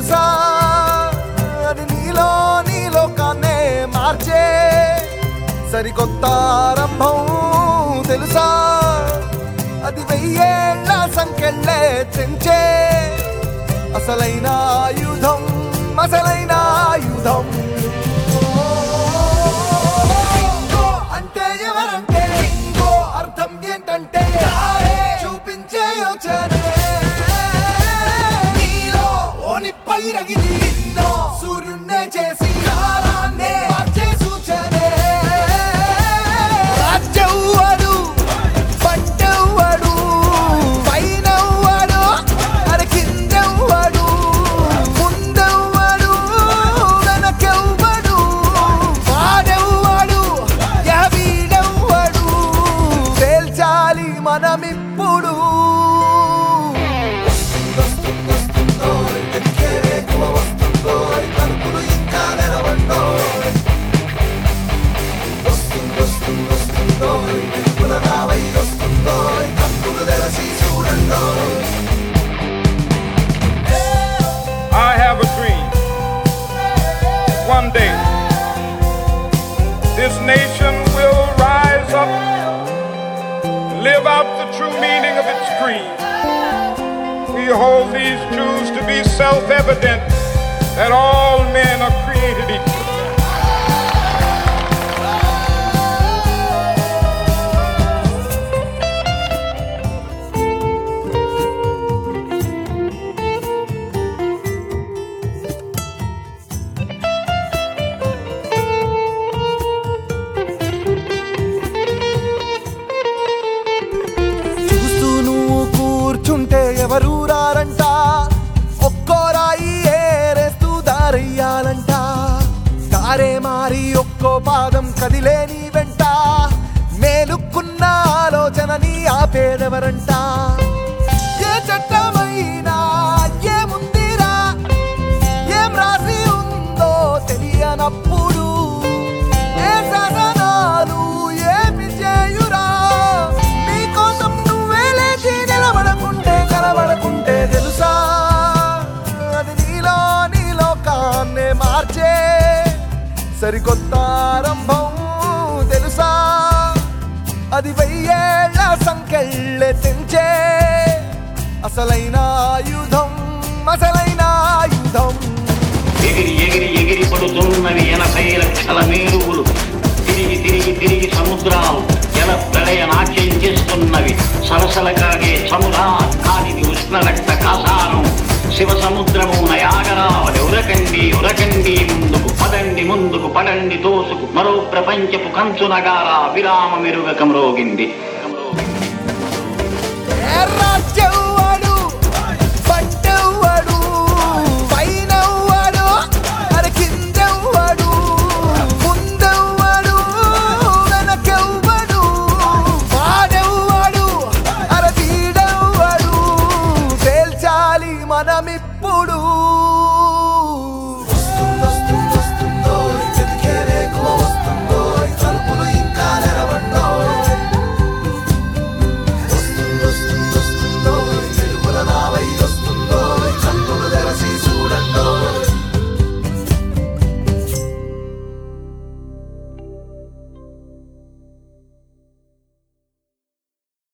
తెలుసా అది నీలో నీ లోకాన్నే మార్చే సరికొత్త ఆరంభం తెలుసా అది వెయ్యేళ్ల సంఖ్యలే తెంచే అసలైన ఆయుధం అసలైన ఆయుధం ఇంకో అంటే ఎవరంటే ఇంకో అర్థం ఏంటంటే చూపించే యోచనే నీలో ఓని పైరగిది ఎన్నో సూర్యున్నే చేసి కాలాన్నే మార్చే సూచనే రాజ్యవ్వడు పంటవ్వడు పైనవ్వడు అరే కిందవ్వడు ముందవ్వడు వెనకెవ్వడు వాడెవ్వడు యా వీడెవ్వడు తేల్చాలి మనమిప్పుడు I have a dream. One day, this nation will rise up, live out the true meaning of its creed. We hold these truths to be self evident that all men are created equal. చూస్తూ నువ్వు కూర్చుంటే ఎవరు రారంట ఒక్కో రాయి ఏరేస్తూ దారయ్యాలంట దారే మారి ఒక్కో పాదం కదిలే నీ వెంట మేలుకున్న ఆలోచనని ఆపేదెవరంట ఏ చట్టమైనా ఏముందిరా ఏం రాసి ఉందో తెలియనప్పుడు ఏ శాసనాలు ఏమి చేయురా నీకోసం నువ్వే లేచి నిలబడకుంటే కలబడకుంటే తెలుసా అది నీలో నీ లోకాన్నే మార్చే సరికొత్త ఆరంభం తెలుసా అది వెయ్యేళ్ల సంఖ్యళ్ళే తెంచే అసలైన ఆయుధం అసలైన ఆయుధం ఎగిరి ఎగిరి ఎగిరి పడుతున్నవి ఎనభై లక్షల మేరువులు తిరిగి తిరిగి తిరిగి సముద్రాలు జల ప్రళయ నాట్యం చేస్తున్నవి సలసల కాగే సముదా కానిది ఉష్ణ రక్త కాసారం శివ సముద్రము నయాగరావలి ఉరకండి ఉరకండి ముందుకు పదండి ముందుకు పడండి తోసుకు మరో ప్రపంచపు కంచు నగారా విరామ మెరుగకం రోగింది